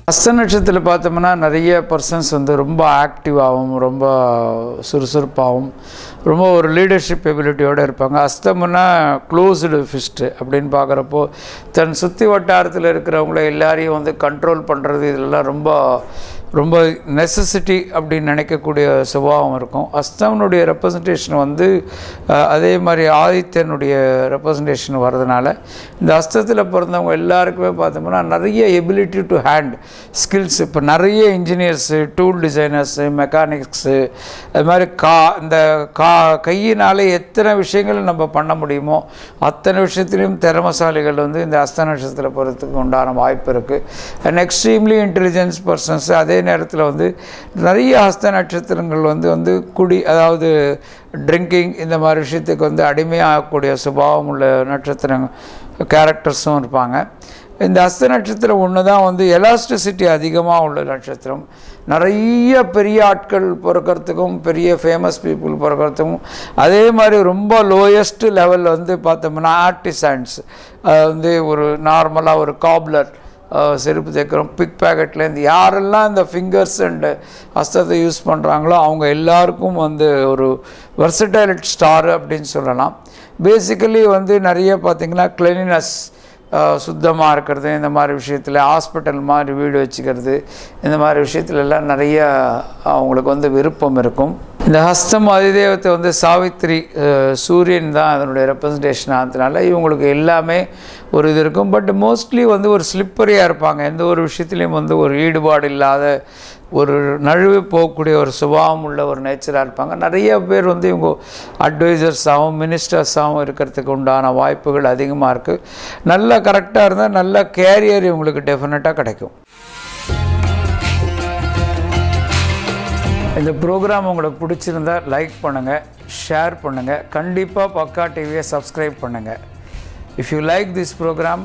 அஸ்த நட்சத்திரத்தில் பார்த்தோம்னா நிறைய பர்சன்ஸ் வந்து ரொம்ப ஆக்டிவாகவும் ரொம்ப சுறுசுறுப்பாகவும் ரொம்ப ஒரு லீடர்ஷிப் எபிலிட்டியோடு இருப்பாங்க அஸ்தம்னா க்ளோஸ்டு ஃபிஸ்ட்டு அப்படின்னு பார்க்குறப்போ தன் சுற்றி வட்டாரத்தில் இருக்கிறவங்கள எல்லாரையும் வந்து கண்ட்ரோல் பண்ணுறது இதெல்லாம் ரொம்ப ரொம்ப நெசசிட்டி அப்படின்னு நினைக்கக்கூடிய சுபாவம் இருக்கும் அஸ்தவனுடைய ரெப்ரசன்டேஷன் வந்து அஹ், அதே மாதிரி ஆதித்யனுடைய ரெப்ரசன்டேஷன் வர்றதுனால இந்த அஸ்தத்தில் பிறந்தவங்க எல்லாருக்குமே பார்த்தோம்னா நிறைய எபிலிட்டி டு ஹேண்ட் ஸ்கில்ஸ் இப்போ நிறைய இன்ஜினியர்ஸு டூல் டிசைனர்ஸு மெக்கானிக்ஸு அது மாதிரி கா இந்த கா கையினாலே எத்தனை விஷயங்கள் நம்ம பண்ண முடியுமோ அத்தனை விஷயத்துலையும் திறமசாலிகள் வந்து இந்த அஸ்த நட்சத்திரத்தில் போகிறதுக்கு உண்டான வாய்ப்பு இருக்குது அண்ட் எக்ஸ்ட்ரீம்லி இன்டெலிஜென்ஸ் பர்சன்ஸ் அதே நேரத்தில் வந்து நிறைய ஹஸ்த நட்சத்திரங்கள் வந்து வந்து குடி அதாவது ட்ரிங்கிங் இந்த மாதிரி விஷயத்துக்கு வந்து அடிமையாகக்கூடிய சுபாவம் உள்ள நட்சத்திரங்க கேரக்டர்ஸும் இருப்பாங்க இந்த அஸ்த நட்சத்திரம் ஒன்று தான் வந்து எலாஸ்டிசிட்டி அதிகமாக உள்ள நட்சத்திரம் நிறைய பெரிய ஆட்கள் பிறக்கிறதுக்கும் பெரிய ஃபேமஸ் பீப்புள் பிறக்கிறதுக்கும் அதே மாதிரி ரொம்ப லோயஸ்ட் லெவலில் வந்து பார்த்தோம்னா ஆர்டிசன்ஸ் வந்து ஒரு நார்மலாக ஒரு காப்லர் செருப்பு தைக்கிறோம் பிக் பேக்கெட்லேருந்து யாரெல்லாம் இந்த ஃபிங்கர்ஸ் அண்டு ஹஸ்தத்தை யூஸ் பண்ணுறாங்களோ அவங்க எல்லாருக்கும் வந்து ஒரு வெர்சடைல் ஸ்டார் அப்படின்னு சொல்லலாம் பேசிக்கலி வந்து நிறைய பார்த்திங்கன்னா கிளீனினஸ் சுத்தமாக இருக்கிறது இந்த மாதிரி விஷயத்தில் ஹாஸ்பிட்டல் மாதிரி வீடு வச்சுக்கிறது இந்த மாதிரி விஷயத்துல எல்லாம் நிறைய அவங்களுக்கு வந்து விருப்பம் இருக்கும் இந்த ஹஸ்தம் அதிதேவத்தை வந்து சாவித்திரி அஹ், சூரியன் தான் அதனுடைய ரெப்ரசன்டேஷன் ஆனதுனால இவங்களுக்கு எல்லாமே ஒரு இது இருக்கும் பட் மோஸ்ட்லி வந்து ஒரு ஸ்லிப்பரியாக இருப்பாங்க எந்த ஒரு விஷயத்துலையும் வந்து ஒரு ஈடுபாடு இல்லாத ஒரு நழுவி போகக்கூடிய ஒரு சுபாவம் உள்ள ஒரு நேச்சராக இருப்பாங்க நிறைய பேர் வந்து இவங்க அட்வைசர்ஸாகவும் மினிஸ்டர்ஸாகவும் இருக்கிறதுக்கு உண்டான வாய்ப்புகள் அதிகமாக இருக்குது நல்லா கரெக்டாக இருந்தால் நல்ல கேரியர் இவங்களுக்கு டெஃபினட்டாக கிடைக்கும் இந்த ப்ரோக்ராம் உங்களுக்கு பிடிச்சிருந்தா லைக் பண்ணுங்கள் ஷேர் பண்ணுங்கள் கண்டிப்பாக பக்கா டிவியை சப்ஸ்கிரைப் பண்ணுங்கள் if you like this program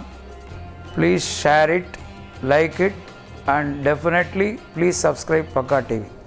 please share it like it and definitely please subscribe Pakka TV